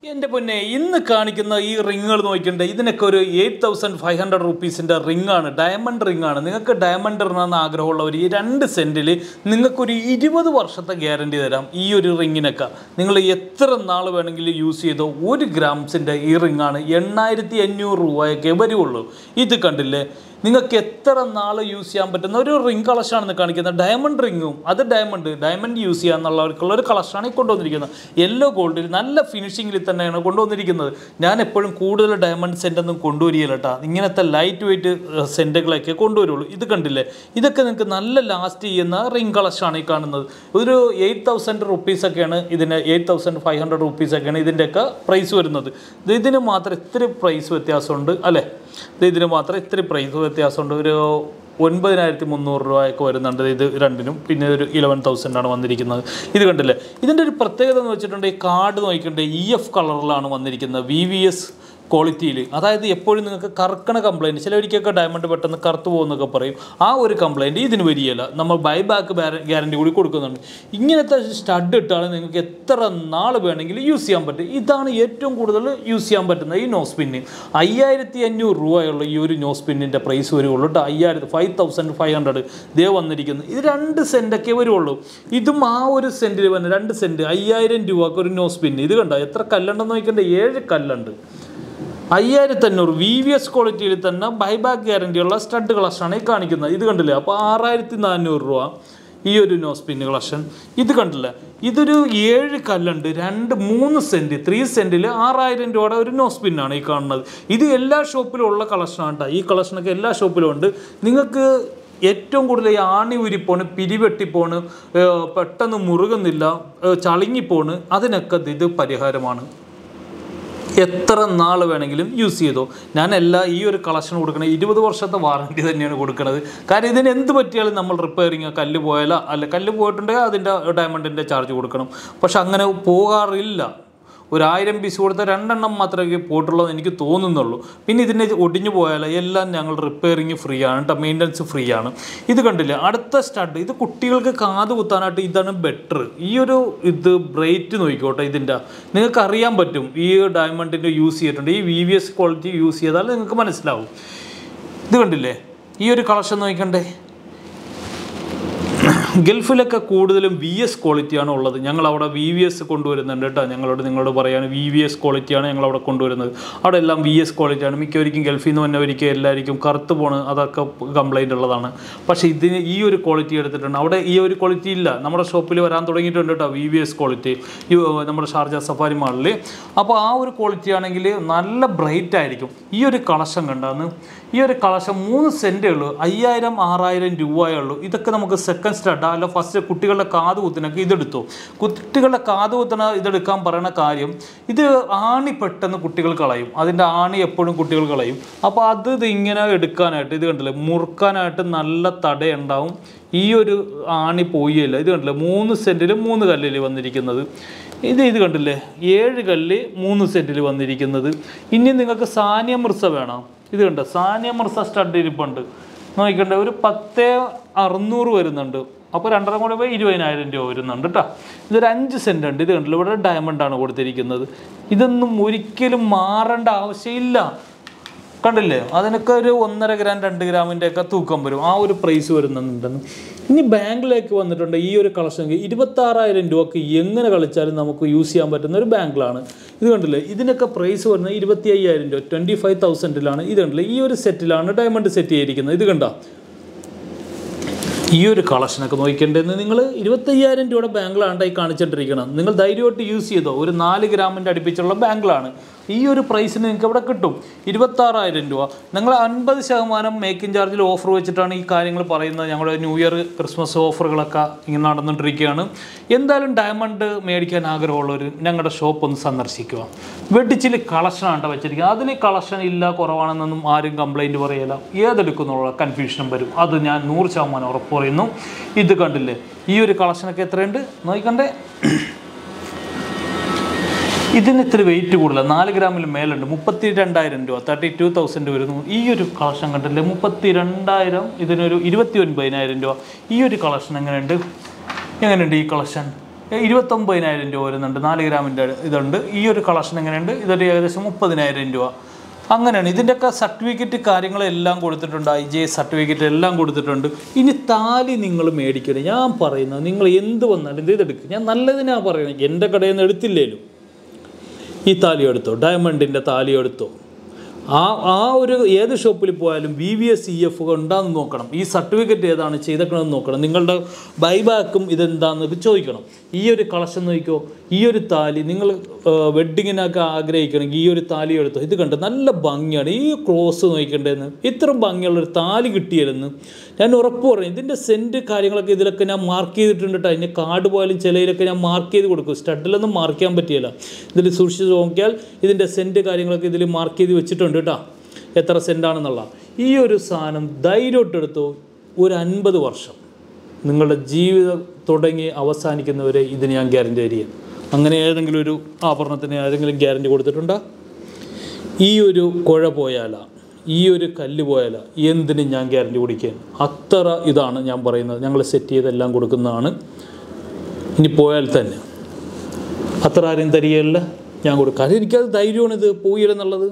എൻ്റെ പൊന്നെ ഇന്ന് കാണിക്കുന്ന ഈ റിങ്ങുകൾ നോക്കിക്കണ്ടേ ഇതിനൊക്കെ ഒരു എയ്റ്റ് തൗസൻഡ് ഫൈവ് ഹൺഡ്രഡ് റുപ്പീസിൻ്റെ റിങ്ങാണ് ഡയമണ്ട് റിങ്ങാണ് നിങ്ങൾക്ക് ഡയമണ്ട് ഇടണമെന്ന് ആഗ്രഹമുള്ളവർ ഈ രണ്ട് സെൻറ്റിൽ നിങ്ങൾക്കൊരു ഇരുപത് വർഷത്തെ ഗ്യാരണ്ടി തരാം ഈ ഒരു റിങ്ങിനൊക്കെ നിങ്ങൾ എത്ര നാൾ വേണമെങ്കിലും യൂസ് ചെയ്തോ ഒരു ഗ്രാംസിൻ്റെ ഈ റിങ്ങാണ് എണ്ണായിരത്തി അഞ്ഞൂറ് രൂപയൊക്കെ വരുള്ളൂ ഇത് കണ്ടില്ലേ നിങ്ങൾക്ക് എത്ര നാൾ യൂസ് ചെയ്യാൻ പറ്റുന്ന ഒരു റിംഗ് കളക്ഷനാണ് കാണിക്കുന്നത് ഡയമണ്ട് റിങ്ങും അത് ഡയമണ്ട് ഡയമണ്ട് യൂസ് ചെയ്യാന്നുള്ളവർക്കുള്ള ഒരു കളക്ഷനാണ് ഈ കൊണ്ടുവന്നിരിക്കുന്നത് യെല്ലോ ഗോൾഡിൽ നല്ല ഫിനിഷിങ്ങിൽ തന്നെയാണ് കൊണ്ടുവന്നിരിക്കുന്നത് ഞാൻ എപ്പോഴും കൂടുതൽ ഡയമണ്ട് സെൻ്റൊന്നും കൊണ്ടുവരികയില്ല കേട്ടോ ഇങ്ങനത്തെ ലൈറ്റ് വെയിറ്റ് സെൻറ്റുകളൊക്കെ കൊണ്ടുവരുള്ളൂ ഇത് കണ്ടില്ലേ ഇതൊക്കെ നിങ്ങൾക്ക് നല്ല ലാസ്റ്റ് ചെയ്യുന്ന റിംഗ് കളക്ഷനാണ് ഈ കാണുന്നത് ഒരു എയ്റ്റ് തൗസൻഡ് റുപ്പീസൊക്കെയാണ് ഇതിന് എയ്റ്റ് തൗസൻഡ് ഫൈവ് ഹൺഡ്രഡ് റുപ്പീസൊക്കെയാണ് ഇതിൻ്റെയൊക്കെ പ്രൈസ് വരുന്നത് ഇത് ഇതിന് മാത്രം ഇത്തിരി പ്രൈസ് വ്യത്യാസമുണ്ട് അല്ലേ ഇത് ഇതിന് മാത്രം ഇത്തിരി പ്രൈസ് വ്യത്യാസമുണ്ട് ഒരു ഒൻപതിനായിരത്തി മുന്നൂറ് രൂപയൊക്കെ വരുന്നുണ്ട് ഇത് രണ്ടിനും പിന്നെ ഒരു ഇലവൻ തൗസൻഡ് ആണ് വന്നിരിക്കുന്നത് ഇത് കണ്ടില്ലേ ഇതിൻ്റെ ഒരു പ്രത്യേകത എന്ന് വെച്ചിട്ടുണ്ടെങ്കിൽ കാർഡ് നോക്കിക്കണ്ടേ ഇ എഫ് കളറിലാണ് വന്നിരിക്കുന്നത് വി വി എസ് ക്വാളിറ്റിയിൽ അതായത് എപ്പോഴും നിങ്ങൾക്ക് കറക്കണ കംപ്ലൈൻറ്റ് ചിലവരിക്കൊക്കെ ഡയമണ്ട് പെട്ടെന്ന് കറുത്ത് പോകുന്നൊക്കെ പറയും ആ ഒരു കംപ്ലൈൻറ്റ് ഇതിന് വരികയില്ല നമ്മൾ ബൈ ബാക്ക് ഗ്യാരണ്ടി കൂടി കൊടുക്കുന്നുണ്ട് ഇങ്ങനത്തെ സ്റ്റഡ് ഇട്ടാൽ നിങ്ങൾക്ക് എത്ര നാൾ വേണമെങ്കിലും യൂസ് ചെയ്യാൻ പറ്റും ഇതാണ് ഏറ്റവും കൂടുതൽ യൂസ് ചെയ്യാൻ പറ്റുന്ന ഈ നോ സ്പിന്ന് അയ്യായിരത്തി അഞ്ഞൂറ് രൂപയുള്ള ഈ ഒരു നോ സ്പിന്നിൻ്റെ പ്രൈസ് വരുള്ളൂ കേട്ടോ അയ്യായിരത്തി ഫൈവ് തൗസൻഡ് ഫൈവ് ഹൺഡ്രഡ് ദേ വന്നിരിക്കുന്നത് ഇത് രണ്ട് സെൻറ്റൊക്കെ വരുള്ളൂ ഇതും ആ ഒരു സെൻറ്റിൽ വന്ന് രണ്ട് സെൻറ്റ് അയ്യായിരം രൂപക്ക് ഒരു നോ സ്പിന്ന് ഇത് കണ്ടോ എത്ര കല്ലുണ്ടെന്ന് നോക്കിക്കണ്ടേ ഏഴ് കല്ലുണ്ട് അയ്യായിരത്തി അഞ്ഞൂറ് വി വി എസ് ക്വാളിറ്റിയിൽ തന്നെ ബൈബാക്ക് ഗ്യാരണ്ടിയുള്ള സ്റ്റഡ് കളക്ഷനാണ് ഈ കാണിക്കുന്നത് ഇത് കണ്ടില്ലേ അപ്പോൾ ആറായിരത്തി നാനൂറ് രൂപ ഈ ഒരു നോ സ്പിന്ന് കളക്ഷൻ ഇത് കണ്ടില്ല ഇതൊരു ഏഴ് കല്ലുണ്ട് രണ്ട് മൂന്ന് സെൻറ്റ് ത്രീ സെൻറ്റിൽ ആറായിരം രൂപയുടെ ഒരു നോ സ്പിന്നാണ് ഈ കാണുന്നത് ഇത് എല്ലാ ഷോപ്പിലും ഉള്ള കളക്ഷനാണ് കേട്ടോ ഈ കളക്ഷനൊക്കെ എല്ലാ ഷോപ്പിലും ഉണ്ട് നിങ്ങൾക്ക് ഏറ്റവും കൂടുതൽ ഈ ആണി ഉരിപ്പോണ് പിരിവെട്ടിപ്പോണ് ഏർ പെട്ടെന്ന് മുറുകുന്നില്ല ഏർ ചളുങ്ങിപ്പോണ് അതിനൊക്കെ ഇത് പരിഹാരമാണ് എത്ര നാൾ വേണമെങ്കിലും യൂസ് ചെയ്തോ ഞാൻ എല്ലാ ഈ ഒരു കളക്ഷൻ കൊടുക്കണത് ഇരുപത് വർഷത്തെ വാറണ്ടി തന്നെയാണ് കൊടുക്കുന്നത് കാരണം ഇതിന് എന്ത് പറ്റിയാലും നമ്മൾ റിപ്പയറിങ് കല്ല് പോയാലോ അല്ല കല്ല് പോയിട്ടുണ്ടെങ്കിൽ അതിൻ്റെ ഡയമണ്ടിൻ്റെ ചാർജ് കൊടുക്കണം പക്ഷെ അങ്ങനെ പോകാറില്ല ഒരു ആയിരം പീസ് കൊടുത്ത രണ്ടെണ്ണം മാത്രമേ പോയിട്ടുള്ളൂ എന്ന് എനിക്ക് തോന്നുന്നുള്ളൂ പിന്നെ ഇതിന് ഒടിഞ്ഞു പോയാൽ എല്ലാം ഞങ്ങൾ റിപ്പയറിങ് ഫ്രീ ആണ് കേട്ടോ മെയിൻ്റനൻസ് ഫ്രീ ആണ് ഇത് കണ്ടില്ലേ അടുത്ത സ്റ്റഡ് ഇത് കുട്ടികൾക്ക് കാത് കുത്താനായിട്ട് ഇതാണ് ബെറ്റർ ഈ ഒരു ഇത് ബ്രേറ്റ് നോക്കിക്കോട്ടെ ഇതിൻ്റെ നിങ്ങൾക്ക് അറിയാൻ പറ്റും ഈ ഡയമണ്ടിൻ്റെ യൂസ് ചെയ്തിട്ടുണ്ട് ഈ V V S quality use ചെയ്താൽ നിങ്ങൾക്ക് മനസ്സിലാവും ഇത് കണ്ടില്ലേ ഈ ഒരു കളക്ഷൻ നോക്കണ്ടേ ഗൾഫിലൊക്കെ കൂടുതലും വി എസ് ക്വാളിറ്റിയാണ് ഉള്ളത് ഞങ്ങൾ അവിടെ വി വി എസ് കൊണ്ടുവരുന്നുണ്ട് കേട്ടോ ഞങ്ങളോട് നിങ്ങളോട് പറയാണ് വി വി എസ് ക്വാളിറ്റിയാണ് ഞങ്ങൾ അവിടെ കൊണ്ടുവരുന്നത് അവിടെ എല്ലാം വി എസ് ക്വാളിറ്റിയാണ് മിക്കവരിക്കും ഗൾഫിൽ നിന്ന് വന്നവരിക്കും എല്ലാവർക്കും കറുത്ത് പോണ് അതൊക്കെ കംപ്ലൈൻ്റ് ഉള്ളതാണ് പക്ഷേ ഇതിന് ഈ ഒരു ക്വാളിറ്റി എടുത്തിട്ടുണ്ട് അവിടെ ഈ ഒരു ക്വാളിറ്റി ഇല്ല നമ്മുടെ ഷോപ്പിൽ വരാൻ തുടങ്ങിയിട്ടുണ്ട് കേട്ടോ വി വി എസ് ക്വാളിറ്റി ഈ നമ്മുടെ ഷാർജ സഫാരി മാളിൽ അപ്പോൾ ആ ഒരു ക്വാളിറ്റി ആണെങ്കിൽ നല്ല ബ്രൈറ്റ് ആയിരിക്കും ഈ ഒരു കളക്ഷൻ കണ്ടാന്ന് ഈ ഒരു കളക്ഷൻ മൂന്ന് സെൻറ്റേ ഉള്ളൂ അയ്യായിരം ആറായിരം രൂപയേ ഉള്ളൂ ഇതൊക്കെ നമുക്ക് സെക്കൻഡ് സ്റ്റാർട്ട് അല്ല ഫസ്റ്റ് കുട്ടികളുടെ കാത് കുത്തിനൊക്കെ ഇതെടുത്തു കുട്ടികളുടെ കാത് കുത്തണ ഇതെടുക്കാൻ പറയുന്ന കാര്യം ഇത് ആണി പെട്ടെന്ന് കുട്ടികൾ കളയും അതിൻ്റെ ആണി എപ്പോഴും കുട്ടികൾ കളയും അപ്പോൾ അത് ഇത് ഇങ്ങനെ എടുക്കാനായിട്ട് ഇത് കണ്ടില്ലേ മുറുക്കാനായിട്ട് നല്ല തടയുണ്ടാവും ഈ ഒരു ആണി പോയില്ല ഇത് കണ്ടില്ലേ മൂന്ന് സെൻറ്റിൽ മൂന്ന് കല്ലിൽ വന്നിരിക്കുന്നത് ഇത് ഇത് കണ്ടില്ലേ ഏഴ് കല്ല് മൂന്ന് സെൻറ്റിൽ വന്നിരിക്കുന്നത് ഇനി നിങ്ങൾക്ക് സാനിയ മിർസ വേണം ഇത് കണ്ടോ സാനിയ മിർസ സ്റ്റഡ് ഇരിപ്പുണ്ട് നോക്കണ്ടേ ഒരു പത്തേ അറുന്നൂറ് വരുന്നുണ്ട് അപ്പോൾ രണ്ടര കൂടെ പോയി ഇരുപതിനായിരം രൂപ വരുന്നുണ്ട് കേട്ടോ ഇതൊരു അഞ്ച് സെൻറ്റ് ഉണ്ട് ഇത് കണ്ടില്ല ഇവിടെ ഡയമണ്ടാണ് കൊടുത്തിരിക്കുന്നത് ഇതൊന്നും ഒരിക്കലും മാറേണ്ട ആവശ്യമില്ല കണ്ടില്ലേ അതിനൊക്കെ ഒരു ഒന്നര ഗ്രാം രണ്ട് ഗ്രാമിൻ്റെ ഒക്കെ തൂക്കം വരും ആ ഒരു പ്രൈസ് വരുന്നുണ്ടെന്ന് ഇനി ബാങ്കിലേക്ക് വന്നിട്ടുണ്ട് ഈ ഒരു കളക്ഷൻ ഇരുപത്താറായിരം രൂപക്ക് എങ്ങനെ കളിച്ചാലും നമുക്ക് യൂസ് ചെയ്യാൻ പറ്റുന്ന ഒരു ബാങ്കിലാണ് ഇത് കണ്ടില്ലേ ഇതിനൊക്കെ പ്രൈസ് വരുന്നത് ഇരുപത്തി അയ്യായിരം രൂപ ട്വൻറ്റി ഫൈവ് തൗസൻഡിലാണ് ഇത് കണ്ടില്ലേ ഈ ഒരു സെറ്റിലാണ് ഡയമണ്ട് സെറ്റ് ചെയ്തിരിക്കുന്നത് ഇത് കണ്ടോ ഈ ഒരു കളക്ഷനൊക്കെ നോക്കേണ്ടതെന്ന് നിങ്ങൾ ഇരുപത്തയ്യായിരം രൂപയുടെ ബാങ്കിലാണ് ഈ കാണിച്ചിട്ടിരിക്കണം നിങ്ങൾ ധൈര്യമായിട്ട് യൂസ് ചെയ്തോ ഒരു നാല് ഗ്രാമിൻ്റെ അടുപ്പിച്ചുള്ള ബാങ്കിലാണ് ഈ ഒരു പ്രൈസിന് നിങ്ങൾക്ക് ഇവിടെ കിട്ടും ഇരുപത്താറായിരം രൂപ നിങ്ങൾ അൻപത് ശതമാനം മേക്കിംഗ് ചാർജിൽ ഓഫർ വെച്ചിട്ടാണ് ഈ കാര്യങ്ങൾ പറയുന്നത് ഞങ്ങളുടെ ന്യൂ ഇയർ ക്രിസ്മസ് ഓഫറുകളൊക്കെ ഇങ്ങനെ നടന്നുകൊണ്ടിരിക്കുകയാണ് എന്തായാലും ഡയമണ്ട് മേടിക്കാൻ ആഗ്രഹമുള്ളവർ ഞങ്ങളുടെ ഷോപ്പ് ഒന്ന് സന്ദർശിക്കുക വെടിച്ചിൽ കളക്ഷനാണ് വെച്ചിരിക്കുക അതിൽ കളക്ഷൻ ഇല്ല കുറവാണെന്നൊന്നും ആരും കംപ്ലൈൻറ്റ് പറയില്ല ഏതെടുക്കുന്നുള്ള കൺഫ്യൂഷനും വരും അത് ഞാൻ നൂറ് ശതമാനം ഉറപ്പ് പറയുന്നു ഇത് കണ്ടില്ലേ ഈ ഒരു കളക്ഷനൊക്കെ എത്രയുണ്ട് നോക്കണ്ടേ ഇതിന് ഇത്തിരി വെയിറ്റ് കൂടുതലാണ് നാല് ഗ്രാമിൽ മേലുണ്ട് മുപ്പത്തി രണ്ടായിരം രൂപ തേർട്ടി ടു തൗസൻഡ് വരുന്നു ഈ ഒരു കളക്ഷൻ കണ്ടില്ലേ മുപ്പത്തി രണ്ടായിരം ഇതിനൊരു ഇരുപത്തി ഒൻപതിനായിരം രൂപ ഈ ഒരു കളക്ഷൻ എങ്ങനെയുണ്ട് എങ്ങനെയുണ്ട് ഈ കളക്ഷൻ ഇരുപത്തൊമ്പതിനായിരം രൂപ വരുന്നുണ്ട് നാല് ഗ്രാമിൻ്റെ ഇതുണ്ട് ഈ ഒരു കളക്ഷൻ എങ്ങനെയുണ്ട് ഇതൊരു ഏകദേശം മുപ്പതിനായിരം രൂപ അങ്ങനെയാണ് ഇതിൻ്റെയൊക്കെ സർട്ടിഫിക്കറ്റ് കാര്യങ്ങളെല്ലാം കൊടുത്തിട്ടുണ്ട് ഐ ജെ സർട്ടിഫിക്കറ്റ് എല്ലാം കൊടുത്തിട്ടുണ്ട് ഇനി താലി നിങ്ങൾ മേടിക്കണം ഞാൻ പറയുന്നത് നിങ്ങൾ എന്ത് വന്നാലും ഇത് ഇതെടുക്കുക ഞാൻ നല്ലതിനാണ് പറയുന്നത് എൻ്റെ കടയിൽ നിന്ന് എടുത്തില്ലേലും ഈ താലി എടുത്തോ ഡയമണ്ടിൻ്റെ താലി എടുത്തോ ആ ആ ഒരു ഏത് ഷോപ്പിൽ പോയാലും B V S E F ഉണ്ടാന്ന് നോക്കണം ഈ സർട്ടിഫിക്കറ്റ് ഏതാണ് ചെയ്തേക്കണമെന്ന് നോക്കണം നിങ്ങളുടെ ബൈബാക്കും ഇതെന്താന്ന് ചോദിക്കണം ഈ ഒരു കളക്ഷൻ നോക്കിക്കോ ഈ ഒരു താലി നിങ്ങൾ വെഡ്ഡിങ്ങിനൊക്കെ ആഗ്രഹിക്കണമെങ്കിൽ ഈ ഒരു താലി എടുത്തോ ഇത് കണ്ട് നല്ല ഭംഗിയാണ് ഈ ക്രോസ് നോക്കിക്കണ്ടേന്ന് ഇത്രയും ഭംഗിയുള്ള ഒരു താലി കിട്ടിയായിരുന്നു ഞാൻ ഉറപ്പ് പറയും ഇതിൻ്റെ സെൻറ്റ് കാര്യങ്ങളൊക്കെ ഇതിലൊക്കെ ഞാൻ മാർക്ക് ചെയ്തിട്ടുണ്ട് കേട്ടോ അതിൻ്റെ കാർഡ് പോയാലും ചിലയിലൊക്കെ ഞാൻ മാർക്ക് ചെയ്ത് കൊടുക്കും സ്റ്റഡിലൊന്നും മാർക്ക് ചെയ്യാൻ പറ്റിയല്ല ഇതിൽ സൂക്ഷിച്ച് നോക്കിയാൽ ഇതിൻ്റെ സെൻറ്റ് കാര്യങ്ങളൊക്കെ ഇതിൽ മാർക്ക് ചെയ്ത് വെച്ചിട്ടുണ്ട് കേട്ടോ എത്ര സെൻറ്റാണെന്നുള്ള ഈ ഒരു സാധനം ധൈര്യമായിട്ടെടുത്തോ ഒരു അൻപത് വർഷം നിങ്ങളുടെ ജീവിതം തുടങ്ങി അവസാനിക്കുന്നവരെ ഇതിന് ഞാൻ ഗ്യാരണ്ടി തരിക അങ്ങനെ ഏതെങ്കിലും ഒരു ആഭരണത്തിന് ആരെങ്കിലും ഗ്യാരണ്ടി കൊടുത്തിട്ടുണ്ടോ ഈ ഒരു കുഴ പോയാല ഈ ഒരു കല്ല് പോയാല എന്തിനും ഞാൻ ഗ്യാരണ്ടി കൊടുക്കുകയാണ് അത്ര ഇതാണ് ഞാൻ പറയുന്നത് ഞങ്ങൾ സെറ്റ് ചെയ്തെല്ലാം കൊടുക്കുന്നതാണ് ഇനി പോയാൽ തന്നെ അത്ര ആരും തരികയല്ല ഞാൻ കൊടുക്കാം കാരണം എനിക്കത് ധൈര്യമാണ് ഇത് പോയില്ലെന്നുള്ളത്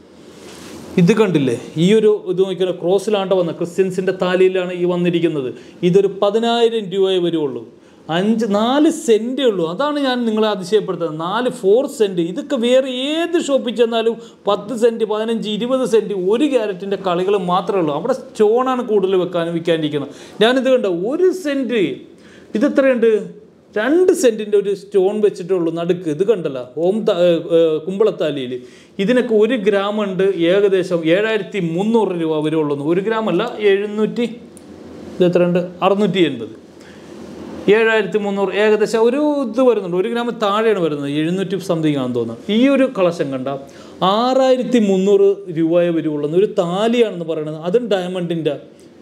ഇത് കണ്ടില്ലേ ഈ ഒരു ഇത് നോക്കിയാൽ ക്രോസിലാണ്ട് വന്ന ക്രിസ്ത്യൻസിൻ്റെ താലിയിലാണ് ഈ വന്നിരിക്കുന്നത് ഇതൊരു പതിനായിരം രൂപയെ വരുള്ളൂ അഞ്ച് നാല് സെൻറ്റേ ഉള്ളൂ അതാണ് ഞാൻ നിങ്ങളെ അതിശയപ്പെടുത്തുന്നത് നാല് ഫോർ സെൻറ്റ് ഇതൊക്കെ വേറെ ഏത് ഷോപ്പിൽ ചെന്നാലും പത്ത് സെൻറ്റ് പതിനഞ്ച് ഇരുപത് സെൻറ്റ് ഒരു ക്യാരറ്റിൻ്റെ കളികൾ മാത്രമേ ഉള്ളൂ അവിടെ സ്റ്റോണാണ് കൂടുതൽ വെക്കാനും വിൽക്കാനിരിക്കുന്നത് ഞാനിത് കണ്ട ഒരു സെൻറ്റ് ഇത് എത്രയുണ്ട് രണ്ട് സെൻറ്റിൻ്റെ ഒരു സ്റ്റോൺ വെച്ചിട്ടുള്ളൂ നടുക്ക് ഇത് കണ്ടല്ല ഓം ത- ഏ, ഏ, കുമ്പളത്താലിയിൽ ഇതിനൊക്കെ ഒരു ഗ്രാം ഉണ്ട് ഏകദേശം ഏഴായിരത്തി മുന്നൂറ് രൂപ വരുള്ളൂ ഒരു ഗ്രാം അല്ല എഴുന്നൂറ്റി ഇത് എത്രയുണ്ട് അറുന്നൂറ്റി എൺപത് ഏഴായിരത്തി മുന്നൂറ് ഏകദേശം ഒരു ഇത് വരുന്നുണ്ട് ഒരു ഗ്രാം താഴെയാണ് വരുന്നത് എഴുന്നൂറ്റി സംതിങ് ആണെന്ന് തോന്നുന്നു ഈ ഒരു കളക്ഷൻ കണ്ട ആറായിരത്തി മുന്നൂറ് രൂപയെ വരുള്ളൂ ഒരു താലിയാണെന്ന് പറയുന്നത് അതും ഡയമണ്ടിൻ്റെ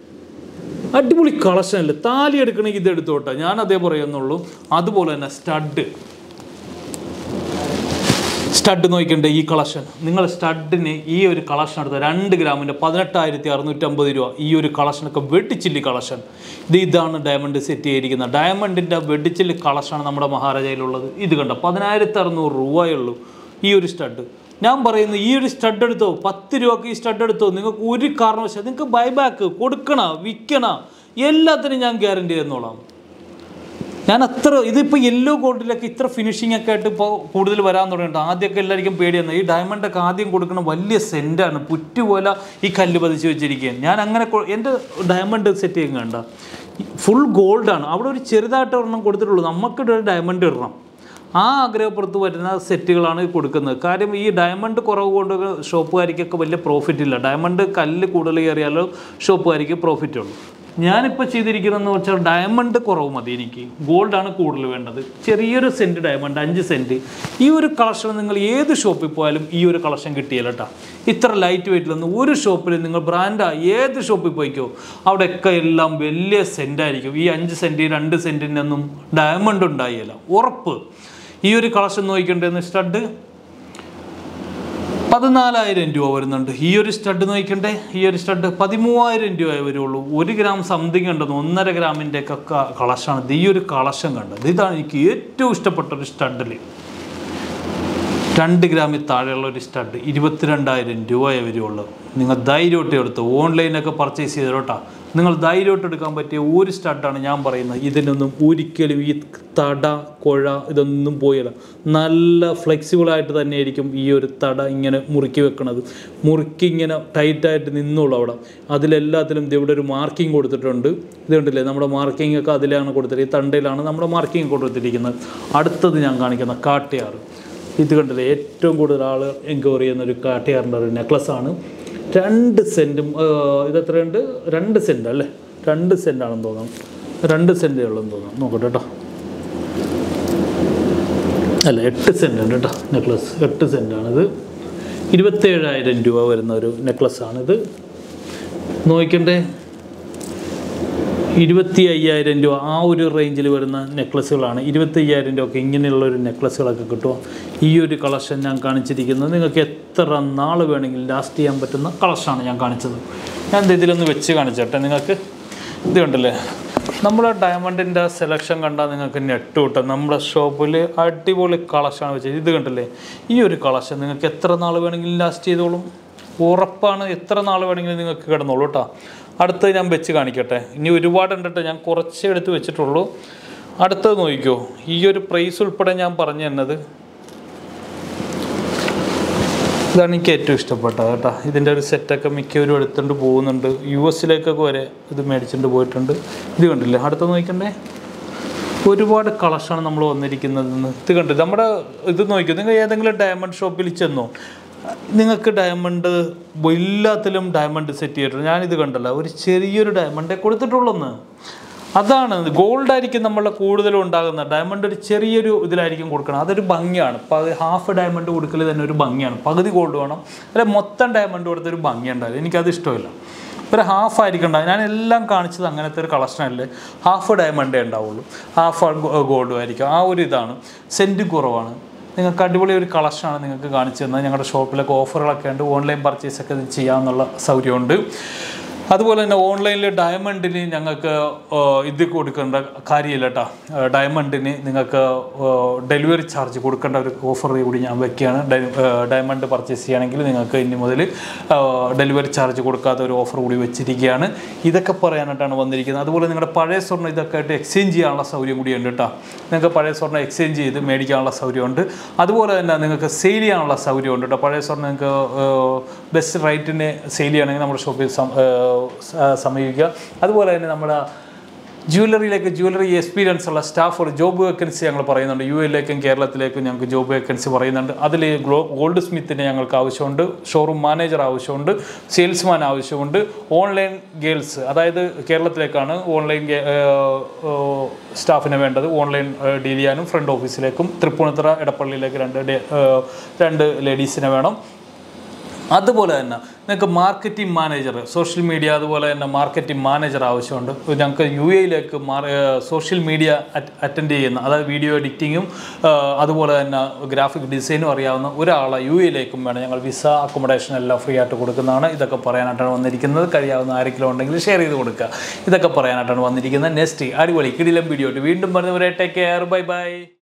അടിപൊളി കളക്ഷൻ അല്ലേ താലി എടുക്കണമെങ്കിൽ ഇത് എടുത്തോട്ടെ ഞാൻ അതേ പറയുന്നുള്ളൂ അതുപോലെ തന്നെ സ്റ്റഡ് സ്റ്റഡ് നോക്കണ്ടേ ഈ കളക്ഷൻ നിങ്ങൾ സ്റ്റഡിന് ഈ ഒരു കളക്ഷൻ എടുത്ത രണ്ട് ഗ്രാമിൻ്റെ പതിനെട്ടായിരത്തി അറുന്നൂറ്റമ്പത് രൂപ ഈ ഒരു കളക്ഷനൊക്കെ വെട്ടിച്ചില്ലി കളക്ഷൻ ഇത് ഇതാണ് ഡയമണ്ട് സെറ്റ് ചെയ്തിരിക്കുന്നത് ഡയമണ്ടിൻ്റെ വെട്ടിച്ചില്ലി കളക്ഷനാണ് നമ്മുടെ മഹാരാജയിലുള്ളത് ഇത് കണ്ട പതിനായിരത്തി അറുന്നൂറ് രൂപയുള്ളൂ ഈ ഒരു സ്റ്റഡ് ഞാൻ പറയുന്നു ഈ ഒരു സ്റ്റഡ് എടുത്തോ പത്ത് രൂപക്ക് ഈ സ്റ്റഡ് എടുത്തോ നിങ്ങൾക്ക് ഒരു കാരണവശാലും നിങ്ങൾക്ക് ബൈബാക്ക് കൊടുക്കണ വിൽക്കണ എല്ലാത്തിനും ഞാൻ ഗ്യാരണ്ടി തന്നോളാം ഞാൻ അത്ര ഇതിപ്പോൾ യെല്ലോ ഗോൾഡിലൊക്കെ ഇത്ര ഫിനിഷിംഗ് ഒക്കെ ആയിട്ട് ഇപ്പോൾ കൂടുതൽ വരാൻ തുടങ്ങിയിട്ടുണ്ട് ആദ്യമൊക്കെ എല്ലാവർക്കും പേടിയാണ് ഈ ഡയമണ്ടൊക്കെ ആദ്യം കൊടുക്കുന്ന വലിയ സെൻറ്റാണ് പുറ്റുപോലെ ഈ കല്ല് പതിച്ച് വെച്ചിരിക്കുകയാണ് ഞാൻ അങ്ങനെ കൊ- എൻ്റെ ഡയമണ്ട് സെറ്റ് ചെയ്യുക കണ്ട ഫുൾ ഗോൾഡാണ് അവിടെ ഒരു ചെറുതായിട്ട് ഒരെണ്ണം കൊടുത്തിട്ടുള്ളൂ നമുക്കിവിടെ ഒരു ഡയമണ്ട് ഇടണം ആ ആഗ്രഹപ്പുറത്ത് വരുന്ന സെറ്റുകളാണ് കൊടുക്കുന്നത് കാര്യം ഈ ഡയമണ്ട് കുറവ് കൊണ്ട് ഷോപ്പുകാരിക്കൊക്കെ വലിയ പ്രോഫിറ്റ് ഇല്ല ഡയമണ്ട് കല്ല് കൂടുതൽ കയറിയാലോ ഷോപ്പുകാരിക്ക് പ്രോഫിറ്റ് ഉള്ളൂ ഞാനിപ്പോൾ ചെയ്തിരിക്കുന്നതെന്ന് വെച്ചാൽ ഡയമണ്ട് കുറവ് മതി എനിക്ക് ഗോൾഡാണ് കൂടുതൽ വേണ്ടത് ചെറിയൊരു സെൻറ്റ് ഡയമണ്ട് അഞ്ച് സെൻറ്റ് ഈ ഒരു കളക്ഷൻ നിങ്ങൾ ഏത് ഷോപ്പിൽ പോയാലും ഈ ഒരു കളക്ഷൻ കിട്ടിയല്ല കേട്ടോ ഇത്ര ലൈറ്റ് വെയിറ്റിലൊന്നും ഒരു ഷോപ്പിൽ നിങ്ങൾ ബ്രാൻഡാ ഏത് ഷോപ്പിൽ പോയിക്കോ അവിടെയൊക്കെ എല്ലാം വലിയ സെൻറ്റായിരിക്കും ഈ അഞ്ച് സെൻറ്റ് രണ്ട് സെൻറ്റിനൊന്നും ഡയമണ്ട് ഉണ്ടായില്ല ഉറപ്പ് ഈ ഒരു കളക്ഷൻ നോക്കിക്കണ്ടേന്ന് സ്റ്റഡ് പതിനാലായിരം രൂപ വരുന്നുണ്ട് ഈ ഒരു സ്റ്റഡ് നോക്കണ്ടേ ഈ ഒരു സ്റ്റഡ് പതിമൂവായിരം രൂപയെ വരുള്ളൂ ഒരു ഗ്രാം സംതിങ് ഉണ്ടെന്ന് ഒന്നര ഗ്രാമിൻ്റെ ഒക്കെ കളക്ഷാണ് ഇത് ഈ ഒരു കളക്ഷൻ കണ്ടത് ഇതാണ് എനിക്ക് ഏറ്റവും ഇഷ്ടപ്പെട്ട ഒരു സ്റ്റഡിൽ രണ്ട് ഗ്രാമിൽ താഴെയുള്ള ഒരു സ്റ്റഡ് ഇരുപത്തിരണ്ടായിരം രൂപയെ വരുള്ളൂ നിങ്ങൾ ധൈര്യമായിട്ട് എടുത്ത് ഓൺലൈനൊക്കെ പർച്ചേസ് ചെയ്തോട്ടാ നിങ്ങൾ ധൈര്യമായിട്ട് എടുക്കാൻ പറ്റിയ ഒരു സ്റ്റഡാണ് ഞാൻ പറയുന്നത് ഇതിനൊന്നും ഒരിക്കലും ഈ തട കുഴ ഇതൊന്നും പോയില്ല നല്ല ഫ്ലെക്സിബിളായിട്ട് തന്നെയായിരിക്കും ഈ ഒരു തട ഇങ്ങനെ മുറുക്കി വെക്കണത് മുറുക്കി ഇങ്ങനെ ടൈറ്റായിട്ട് നിന്നോളൂ അവിടെ അതിലെല്ലാത്തിലും ദേ ഇവിടെ ഒരു മാർക്കിംഗ് കൊടുത്തിട്ടുണ്ട് ഇത് കണ്ടില്ലേ നമ്മുടെ മാർക്കിംഗ് ഒക്കെ അതിലാണ് കൊടുത്തിരിക്കുന്നത് ഈ തണ്ടയിലാണ് നമ്മുടെ മാർക്കിംഗ് കൊടുത്തിരിക്കുന്നത് അടുത്തത് ഞാൻ കാണിക്കുന്ന കാട്ടിയാറ് ഇത് കണ്ടില്ലേ ഏറ്റവും കൂടുതൽ ആൾ എൻക്വയറി ചെയ്യുന്ന ഒരു കാട്ടിയാറിൻ്റെ ഒരു നെക്ലസ്സാണ് രണ്ട് സെൻറ്റും ഇത് എത്രയുണ്ട് രണ്ട് സെൻറ്റ് അല്ലേ രണ്ട് സെൻറ്റാണെന്ന് തോന്നുന്നു രണ്ട് സെൻറ്റേ ഉള്ളെന്ന് തോന്നുന്നു നോക്കട്ടെ കേട്ടോ അല്ല എട്ട് സെൻറ്റ് ഉണ്ട് കേട്ടോ നെക്ലസ് എട്ട് സെൻറ്റാണിത് ഇരുപത്തേഴായിരം രൂപ വരുന്ന ഒരു നെക്ലസ്സാണിത് നോക്കണ്ടേ ഇരുപത്തി അയ്യായിരം രൂപ ആ ഒരു റേഞ്ചിൽ വരുന്ന നെക്ലസ്സുകളാണ് ഇരുപത്തി അയ്യായിരം രൂപ ഒക്കെ ഇങ്ങനെയുള്ള ഒരു നെക്ലസ്സുകളൊക്കെ കിട്ടുക ഈ ഒരു കളക്ഷൻ ഞാൻ കാണിച്ചിരിക്കുന്നത് നിങ്ങൾക്ക് എത്ര നാൾ വേണമെങ്കിലും ലാസ്റ്റ് ചെയ്യാൻ പറ്റുന്ന കളക്ഷനാണ് ഞാൻ കാണിച്ചത് ഞാൻ ദേ ഇതിലൊന്ന് വെച്ച് കാണിച്ചോട്ടെ നിങ്ങൾക്ക് ഇത് കണ്ടില്ലേ നമ്മുടെ ഡയമണ്ടിൻ്റെ സെലക്ഷൻ കണ്ടാൽ നിങ്ങൾക്ക് നെട്ട് കിട്ടും നമ്മുടെ ഷോപ്പിൽ അടിപൊളി കളക്ഷനാണ് വെച്ചത് ഇത് കണ്ടില്ലേ ഈ ഒരു കളക്ഷൻ നിങ്ങൾക്ക് എത്ര നാൾ വേണമെങ്കിലും ലാസ്റ്റ് ചെയ്തോളും ഉറപ്പാണ് എത്ര നാൾ വേണമെങ്കിലും നിങ്ങൾക്ക് കിടന്നോളൂ കേട്ടോ അടുത്തത് ഞാൻ വെച്ച് കാണിക്കട്ടെ ഇനി ഒരുപാടുണ്ട് കേട്ടോ ഞാൻ കുറച്ചേ എടുത്ത് വെച്ചിട്ടുള്ളൂ അടുത്തത് നോക്കിക്കോ ഈ ഒരു പ്രൈസ് ഉൾപ്പെടെ ഞാൻ പറഞ്ഞു തന്നത് ഇതാണ് എനിക്ക് ഏറ്റവും ഇഷ്ടപ്പെട്ടത് കേട്ടോ ഇതിൻ്റെ ഒരു സെറ്റൊക്കെ മിക്കവരും എടുത്തുകൊണ്ട് പോകുന്നുണ്ട് യു എസിലേക്കൊക്കെ വരെ ഇത് മേടിച്ചുകൊണ്ട് പോയിട്ടുണ്ട് ഇത് കണ്ടില്ലേ അടുത്ത നോക്കണ്ടേ ഒരുപാട് കളക്ഷനാണ് നമ്മൾ വന്നിരിക്കുന്നതെന്ന് ഇത് കണ്ടു നമ്മുടെ ഇത് നോക്കിയോ നിങ്ങൾ ഏതെങ്കിലും ഡയമണ്ട് ഷോപ്പിൽ ചെന്നോ നിങ്ങൾക്ക് ഡയമണ്ട് എല്ലാത്തിലും ഡയമണ്ട് സെറ്റ് ചെയ്തിട്ടുണ്ട് ഞാനിത് കണ്ടല്ല ഒരു ചെറിയൊരു ഡയമണ്ടേ കൊടുത്തിട്ടുള്ളൂന്ന് അതാണ് ഗോൾഡ് ആയിരിക്കും നമ്മളെ കൂടുതലും ഉണ്ടാകുന്ന ഡയമണ്ട് ഒരു ചെറിയൊരു ഇതിലായിരിക്കും കൊടുക്കണം അതൊരു ഭംഗിയാണ് പകുതി ഹാഫ് ഡയമണ്ട് കൊടുക്കൽ തന്നെ ഒരു ഭംഗിയാണ് പകുതി ഗോൾഡ് വേണം അല്ലെ മൊത്തം ഡയമണ്ട് കൊടുത്തൊരു ഭംഗി ഉണ്ടാവില്ല എനിക്കത് ഇഷ്ടമില്ല ഒരു ഹാഫ് ആയിരിക്കണ്ട ഞാൻ എല്ലാം കാണിച്ചത് അങ്ങനത്തെ ഒരു കളക്ഷനല്ലേ ഹാഫ് ഡയമണ്ടേ ഉണ്ടാവുള്ളൂ ഹാഫ് ഗോൾഡും ആയിരിക്കും ആ ഒരു ഇതാണ് സെൻറ്റ് കുറവാണ് നിങ്ങൾക്ക് അടിപൊളി ഒരു കളക്ഷനാണ് നിങ്ങൾക്ക് കാണിച്ചു തന്നത് ഞങ്ങളുടെ ഷോപ്പിലൊക്കെ ഓഫറുകളൊക്കെ ഉണ്ട് ഓൺലൈൻ പർച്ചേസ് ഒക്കെ ഇത് ചെയ്യാമെന്നുള്ള സൗകര്യമുണ്ട് അതുപോലെ തന്നെ ഓൺലൈനിൽ ഡയമണ്ടിന് ഞങ്ങൾക്ക് ആ, ഇത് കൊടുക്കേണ്ട കാര്യമില്ല കേട്ടോ ഡയമണ്ടിന് നിങ്ങൾക്ക് ഡെലിവറി ചാർജ് കൊടുക്കേണ്ട ഒരു ഓഫർ കൂടി ഞാൻ വെക്കുകയാണ് ഡയ- ആ, ഡയമണ്ട് പർച്ചേസ് ചെയ്യുകയാണെങ്കിൽ നിങ്ങൾക്ക് ഇനി മുതൽ ഡെലിവറി ചാർജ് കൊടുക്കാത്ത ഒരു ഓഫർ കൂടി വെച്ചിരിക്കുകയാണ് ഇതൊക്കെ പറയാനായിട്ടാണ് വന്നിരിക്കുന്നത് അതുപോലെ നിങ്ങളുടെ പഴയ സ്വർണ്ണം ഇതൊക്കെ ആയിട്ട് എക്സ്ചേഞ്ച് ചെയ്യാനുള്ള സൗകര്യം കൂടിയുണ്ട് കേട്ടോ നിങ്ങൾക്ക് പഴയ സ്വർണ്ണം എക്സ്ചേഞ്ച് ചെയ്ത് മേടിക്കാനുള്ള സൗകര്യമുണ്ട് അതുപോലെ തന്നെ നിങ്ങൾക്ക് സെയിൽ ചെയ്യാനുള്ള സൗകര്യമുണ്ട് കേട്ടോ പഴയ സ്വർണ്ണം നിങ്ങൾക്ക് ബെസ്റ്റ് റേറ്റിന് സെയിൽ ചെയ്യണമെങ്കിൽ നമ്മുടെ ഷോപ്പിൽ സം- ഏഹ് സ- സമീപിക്കുക അതുപോലെ തന്നെ നമ്മുടെ ജ്വല്ലറിയിലേക്ക് ജ്വല്ലറി എക്സ്പീരിയൻസ് ഉള്ള സ്റ്റാഫ് ഒരു ജോബ് വേക്കൻസി ഞങ്ങൾ പറയുന്നുണ്ട് യു എയിലേക്കും കേരളത്തിലേക്കും ഞങ്ങൾക്ക് ജോബ് വേക്കൻസി പറയുന്നുണ്ട് അതിൽ ഗ്ലോ ഗോൾഡ് സ്മിത്തിന് ഞങ്ങൾക്ക് ആവശ്യമുണ്ട് ഷോറൂം മാനേജർ ആവശ്യമുണ്ട് സെയിൽസ്മാൻ ആവശ്യമുണ്ട് ഓൺലൈൻ ഗേൾസ് അതായത് കേരളത്തിലേക്കാണ് ഓൺലൈൻ സ്റ്റാഫിന് വേണ്ടത് ഓൺലൈൻ ഡീൽ ചെയ്യാനും ഫ്രണ്ട് ഓഫീസിലേക്കും തൃപ്പൂണിത്തുറ എടപ്പള്ളിയിലേക്ക് രണ്ട് ഡേ- ഏഹ് രണ്ട് ലേഡീസിനെ വേണം അതുപോലെ തന്നെ നിങ്ങൾക്ക് മാർക്കറ്റിംഗ് മാനേജർ സോഷ്യൽ മീഡിയ അതുപോലെ തന്നെ മാർക്കറ്റിംഗ് മാനേജർ ആവശ്യമുണ്ട് ഇപ്പോൾ ഞങ്ങൾക്ക് യു എയിലേക്ക് സോഷ്യൽ മീഡിയ അറ്റൻഡ് ചെയ്യുന്ന അതായത് വീഡിയോ എഡിറ്റിങ്ങും അതുപോലെ തന്നെ ഗ്രാഫിക് ഡിസൈനും അറിയാവുന്ന ഒരാളെ യു എയിലേക്കും വേണം ഞങ്ങൾ വിസ അക്കോമഡേഷൻ എല്ലാം ഫ്രീ ആയിട്ട് കൊടുക്കുന്നതാണ് ഇതൊക്കെ പറയാനായിട്ടാണ് വന്നിരിക്കുന്നത് കഴിയാവുന്ന ആരെങ്കിലും ഉണ്ടെങ്കിൽ ഷെയർ ചെയ്ത് കൊടുക്കുക ഇതൊക്കെ പറയാനായിട്ടാണ് വന്നിരിക്കുന്നത് നെക്സ്റ്റ് അടിപൊളി കിടിലം വീഡിയോ വീണ്ടും പറഞ്ഞവരെ ടേക്ക് കെയർ ബൈ ബൈ